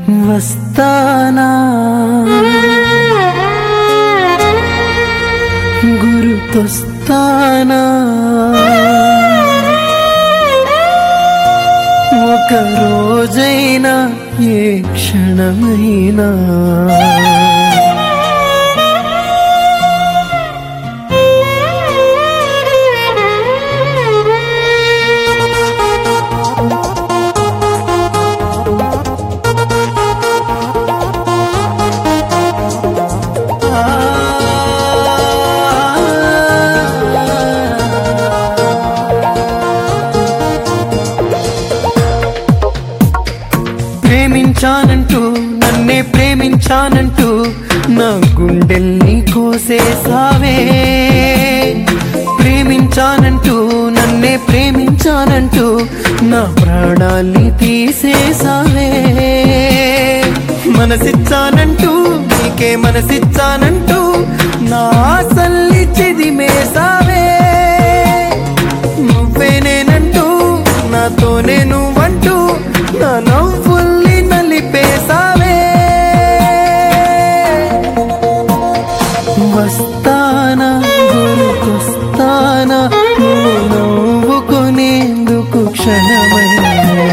వస్తానా గురుతొస్తానా ఒక రోజైనా ఏ క్షణమైనా ప్రేమించానంటూ నన్నే ప్రేమించానంటూ నా గుండెల్ని కోసేసావే ప్రేమించానంటూ నన్నే ప్రేమించానంటూ నా ప్రాణాల్ని తీసేసావే మనసిచ్చానంటూ నీకే మనసిచ్చానంటూ నా ఆశల్ని చెదిమేసావే నువ్వే నేనంటూ నాతోనే నువ్వంటూ నా నవ్వుల్ని నలిపేసావే వస్తానా గురుకొస్తానా నువ్వు నవ్వుకునేందుకు క్షణమైనా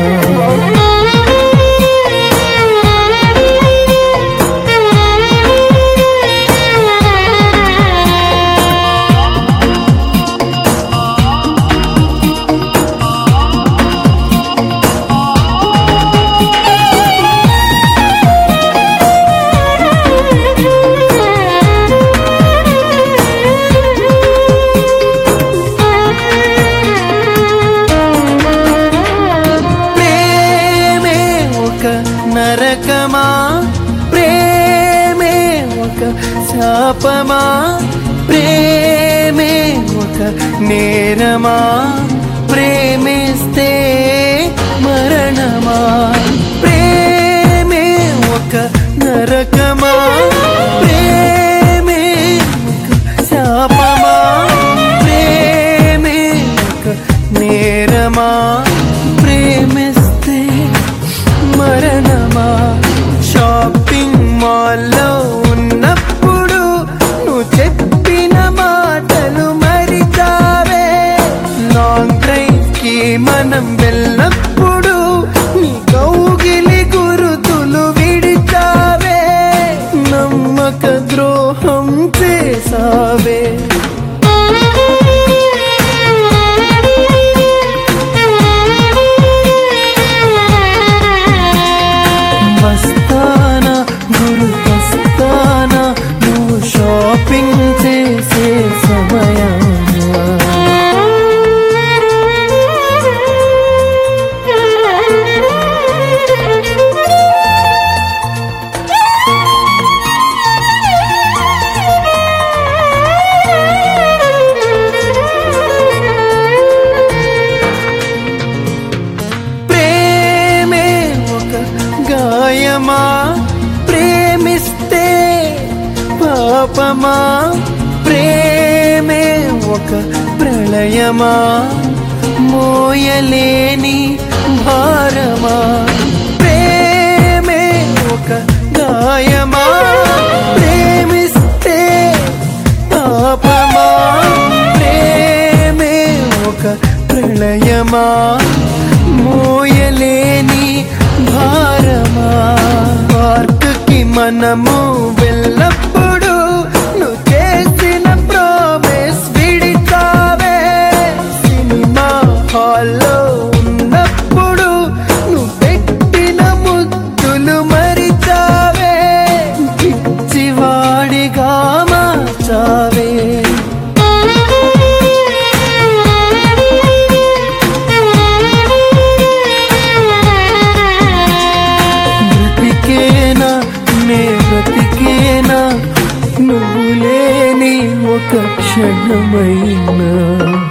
ప్రేమే ఒక నరకమా ప్రేమే ఒక శాపమా ప్రేమే ఒక నేరమా ప్రేమిస్తే మరణమా ప్రేమే ఒక నరకమా ప్రేమే ఒక శాపమా ప్రేమే ఒక నేరమా ప్రేమిస్తే మరణమా షాపింగ్ మాల్లో ఉన్నప్పుడు నువ్వు చెప్పిన మాటలు మరిచావే లాంగ్ డ్రైవ్ కి మనం వెళ్ళినప్పుడు నీ కౌగిలి గురుతులు విడిచావే నమ్మక ద్రోహం చేసావే వస్తానా గురుకొస్తానా నువ్వు షాపింగ్ చేసే సమయానా ప్రేమే ఒక గాయమా ప్రేమిస్తే పాపమా ప్రేమే ఒక ప్రళయమా మోయలేని భారమా ప్రేమే ఒక గాయమా ప్రేమిస్తే పాపమా ప్రేమే ఒక ప్రళయమా మోయలేని భారమా పార్క్కి మనము వెళ్ళప్పుడు నువ్వు చేసిన ప్రామిస్ విడిచావే సినిమా హాల్లో ఉన్నప్పుడు నువ్వు పెట్టిన ముద్దులు మరిచావే పిచ్చివాడిగా మార్చావే బ్రతికేనా నే బ్రతికేనా నువ్వు లేని ఒక క్షణమైనా